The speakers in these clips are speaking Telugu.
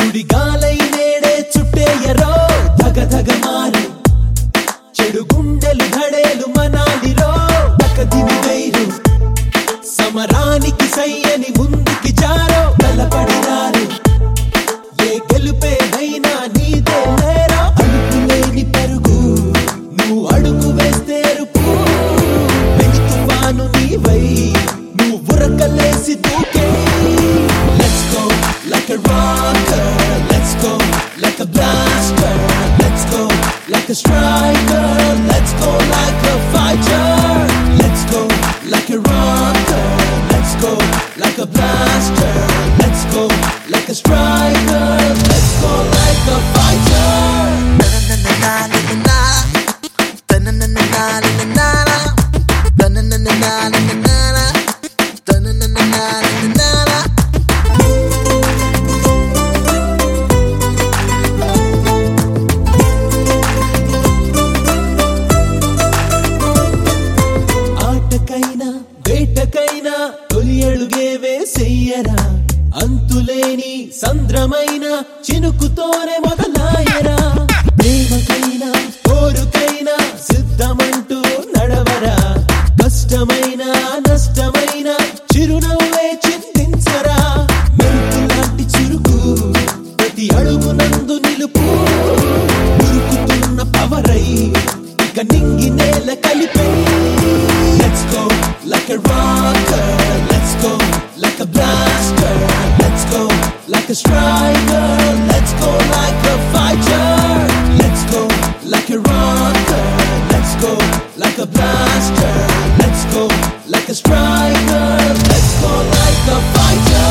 సుడిగాలై నేడే చుట్టేయరో ధగ ధగ మారు చెడు గుండెలు ధడేలు మనాలిరో తకదిమి గైరు సమరానికి సయ్యని ముందుకి జారో బలపడినారు ఏ గెలుపేదైనా నీదే లేరా అడుగులేని పరుగు నువ్వు అడుగు వేస్తే రుపు పెను తుఫాను నీవై నువ్వు ఉరకలేసి దూకే Let's go like a rocker Let's go like a blaster Let's go like a striker Let's go like a fighter Let's go like a rocker Let's go like a blaster Let's go like a striker Let's go like a fighter ఆటకైనా వేటకైనా తొలి అడుగే వేసెయ్యరా అంతులేని సంద్రమైన చినుకుతోనే మొదలాయరా ప్రేమకైనా కోరుకైనా సిద్ధమంటూ నడవరా కష్టమైన నష్టమైన చిరునవ్వే చింతించరా మెరుపు లాంటి చురుకు ప్రతి అడుగునందు నిలుపు ఉరుకుతున్న పవరై ఇక నింగి నేల కలిపే Let's go like a rocker. Let's go like a blaster. Let's go like a striker. Let's go like a fighter. Let's go like a rocker. Let's go like a blaster. Let's go like a striker. Let's go like a fighter.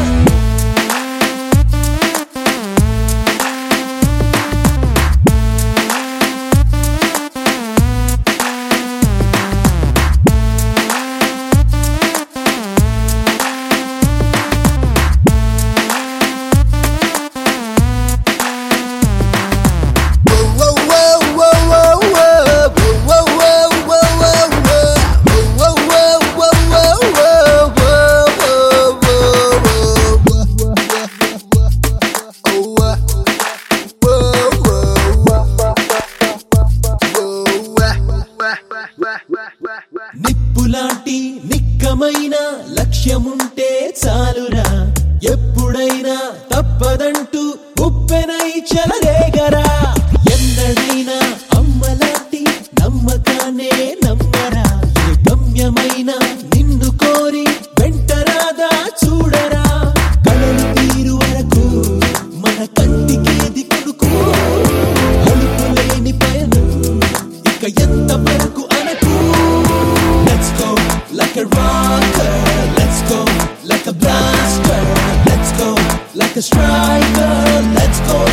నిప్పులాంటి నిక్కమైన లక్ష్యముంటే చాలురా ఎప్పుడైనా తప్పదంటూ ఉప్పెనై చెలరేగరా ఎన్నడైనా అమ్మలాంటి నమ్మకాన్నే నమ్మరా ఏ గమ్యమైన నిన్ను కోరి వెంటరాదా చూడరా కళలు తీరు వరకు మన కంటికేది కొడుకు అలుపులేని పయనం ఇక ఎంత వరకు అనకు Let's go like a rocker. Let's go like a blaster. Let's go like a striker. Let's go